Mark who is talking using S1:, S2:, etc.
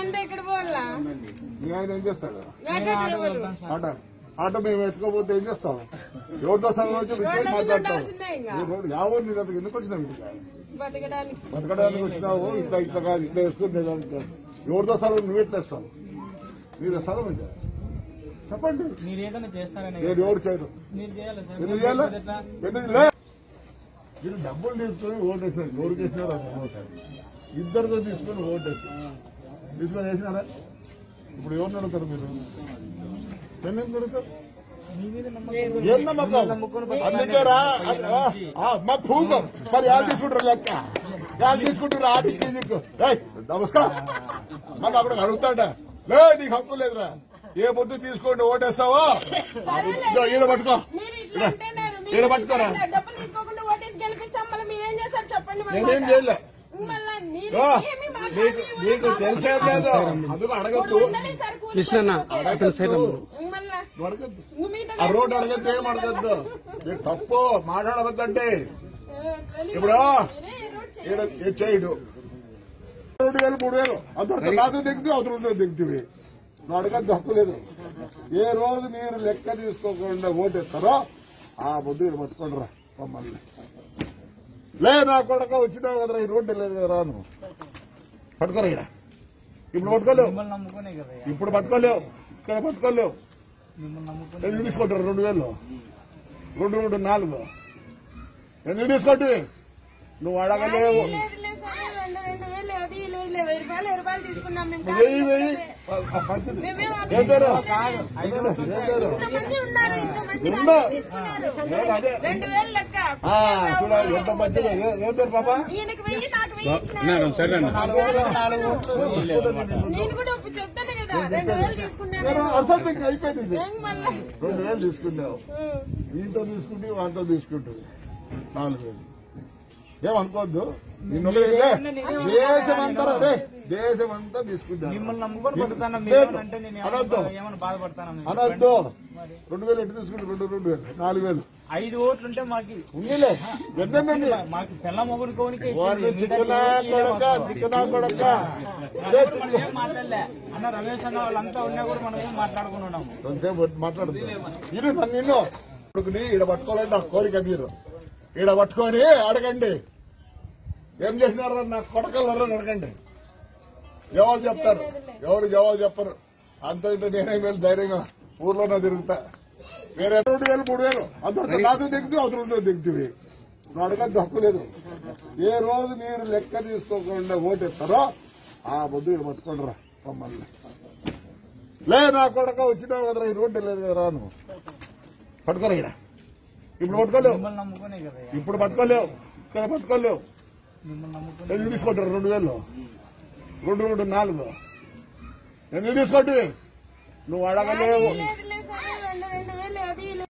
S1: అంతా ఎక్కడ పోవాలా
S2: మీ ఆయన ఏం చేస్తాడు
S1: ఆటో డ్రైవర్
S2: ఆటో ఆటో మేము ఎత్తుకోపోతే ఏం చేస్తాం ఎవరితో సంఘం వచ్చి
S1: రోడ్ల
S2: విషయం
S1: మీద
S2: మాట్లాడతాం
S1: ఉండాల్సిందే ఇంకా
S2: ఈ రోజు యావో నేను అంతకు ఎందుకు వచ్చినావు ఇంటికి
S1: బతకడానికి
S2: బతకడానికి వచ్చినావు ఇట్లా ఇట్లా కాదు ఇట్లా వేసుకుంటే దానికి కాదు. ఎవరితో స్థలం నువ్వు ఎట్లా వేస్తావు నీదో స్థలం ఇది చెప్పండి
S3: మీరు ఏదైనా చేస్తారని
S2: నేను ఎవరు చేయను
S3: మీరు చేయాలి సార్
S2: ఎందుకు చేయాలి ఎందుకు లే మీరు డబ్బులు తీసుకొని ఓటు వేసినారు ఎవరు చేసినారు అది ఓటు ఇద్దరితో తీసుకొని ఓటు వేసినారు తీసుకొని వేసినారా ఇప్పుడు ఎవరు నడుతారు మీరు పెన్ను నడుతారు ఏం నమ్మకం అందుకే రా అది- ఆ, ఆ, మా పూగం మరి ఎవరు తీసుకుంటారు లెక్క ఎవరు తీసుకుంటారు ఆడికి నీకు ఏయ్, నమస్కారం మాకు అక్కడ అడుగుతాడ లే నీకు హక్కు లేదురా ఏ పొద్దు తీసుకోండి ఓటేస్తావో ఇదో ఈడ పట్టుకో
S1: మీరు ఇట్లా అంటున్నారు మీరు
S2: ఈడ పట్టుకోరా.
S1: ఇట్లా డబ్బులు తీసుకోకుండా ఓటేసి గెలిపిస్తాం మళ్ళీ మీరేం చేస్తారు చెప్పండి మరి
S2: నేనేం
S1: మాట.
S2: చేయలే
S1: మళ్ళా మీరు
S2: ఓ,
S1: ఏమీ
S2: నీకు
S1: మాట్లాడి
S2: నీకు తెలిసేం లేదు అందులో అడగద్దు
S1: మూడు వందలు ఇస్తారు కూలి పనికి.
S2: అడగద్దు
S1: మళ్ళా
S2: నువ్వు అడగద్దు
S1: ఇంక మీతో
S2: ఆ రోడ్డు అడగద్దు ఏం అడగద్దు నీకు తప్పు మాట్లాడవద్దంటే
S1: ఆ, కానీ
S2: ఇప్పుడు
S1: మీరే ఏదో ఒకటి చేయండి.
S2: ఈడ ఏ చేయడు రెండు వేలు మూడు వేలు అందరితో నాతో దిగుతూ అవతలతో దిగుతుంది నువ్వు అడగద్దు హక్కు లేదు ఏ రోజు మీరు లెక్క తీసుకోకుండా ఓటేస్తారో ఆ బుద్ధి ఈడ పట్టుకోండి రా మమ్మల్ని లే నా కొడక వచ్చినావు కదరా ఈ రోడ్డు లేదు కదరా నువ్వు పట్టుకోరా ఈడ ఇప్పుడు పట్టుకోలేవు
S3: మిమ్మల్ని నమ్ముకునే కదా
S2: ఇప్పుడు పట్టుకోలేవు ఇక్కడ పట్టుకోలేవు
S3: మిమ్మల్ని నమ్ముకుని
S2: ఎందుకు తీసుకుంటారు రెండు వేలు రెండు రెండు నాలుగు ఎందుకు తీసుకుంటే నువ్వు అడగలేవు
S1: లేదు, లేదు సార్, రెండు రెండు వేలు అది లేదు లేదు వెయ్యి రూపాయలు వెయ్యి రూపాయలు తీసుకున్నాం మేము
S2: వెయ్యి వెయ్యి ఆ, మంచిది
S1: మేమేం
S2: ఏం పేరు
S3: ఐదు
S2: ఏం పేరు
S1: ఇంతమంది ఉన్నారు ఇంతమంది
S2: ఉన్నా.
S1: నాకు తీసుకున్నారు
S2: ఏం అదే
S1: రెండు వేలు లెక్క
S2: ఆ, చూడ ఎంత మంచిది ఏ- ఏం పేరు పాప
S1: ఈయనకి వెయ్యి నాకు వెయ్యి ఇచ్చినారు
S3: నాలుగు ఓట్లు నాలుగు ఓట్లు వేయలేదు అన్నమాట.
S1: నేను కూడా ఇప్పుడు చెప్తాను కదా రెండు వేలు తీసుకున్నాను
S2: నేను అసలు ఇంకా అయిపోయింది ఇది.
S1: ఏం మళ్ళా
S2: రెండు వేలు తీసుకున్నావు వీంతో తీసుకుంటే వాళ్ళతో తీసుకుంటుంది నాలుగు వేలు ఏమనుకోవద్దు నిన్ను దేశమంతా రే దేశమంతా తీసుకుంటాను
S3: మిమ్మల్ని నమ్ముకొని బతుకుతాను
S2: లేదు.
S3: మీరు అంటే నేను
S2: అనొద్దు
S3: ఏమన్నా- ఏమన్నా బాధపడతాను
S2: అనొద్దు రెండు వేలు ఎటు తీసుకుంటే రెండు రెండు వేలు నాలుగు వేలు
S3: ఐదు ఓట్లుంటే మాకు
S2: ఉందిలే ఎన్నండి
S3: మాకు పిల్ల మొగుడు కోనికే
S2: వారిని దిక్కునా కొడక దిక్కునా కొడక
S3: మనం ఏం మాట్లాడలే అన్న రమేష్ అన్న వాళ్ళంతా ఉన్నా కూడా మనం ఏం మాట్లాడుకుని ఉన్నాము
S2: కొంతసేపు మాట్లాడుతుంది ఇరు నన్ను నిన్ను కొడుకుని ఈడ పట్టుకోవాలని నా కోరిక మీరు ఈడ పట్టుకొని అడగండి ఏం చేసినారో నా కొడకలరా అడగండి జవాబు చెప్తారు ఎవరు జవాబు చెప్పరు అంత ఇంత నేనే వేలు ధైర్యంగా ఊర్లోనే తిరుగుతా వేరే రెండు వేలు మూడు వేలు అందరితో నాతో దిగుతూ అవతలతో దిగుతుంది నువ్వు అడగద్దు హక్కు లేదు ఏ రోజు మీరు లెక్క తీసుకోకుండా ఓటేస్తారో ఆ బుద్ధి ఈడ పట్టుకోండి రా మమ్మల్ని లే నా కొడక వచ్చినావు కదరా ఈ రోడ్డు లేదు కదరా నువ్వు పట్టుకోరా ఈడ ఇప్పుడు పట్టుకోలేవు
S3: మిమ్మల్ని నమ్ముకునే కదా
S2: ఇప్పుడు పట్టుకోలేవు ఇక్కడ పట్టుకోలేవు
S3: మిమ్మల్ని నమ్ముకుని
S2: ఎందుకు తీసుకుంటారు రెండు వేలు రెండు రెండు నాలుగు ఎందుకు తీసుకుంటే నువ్వు అడగలేవు
S1: లేదు లేదు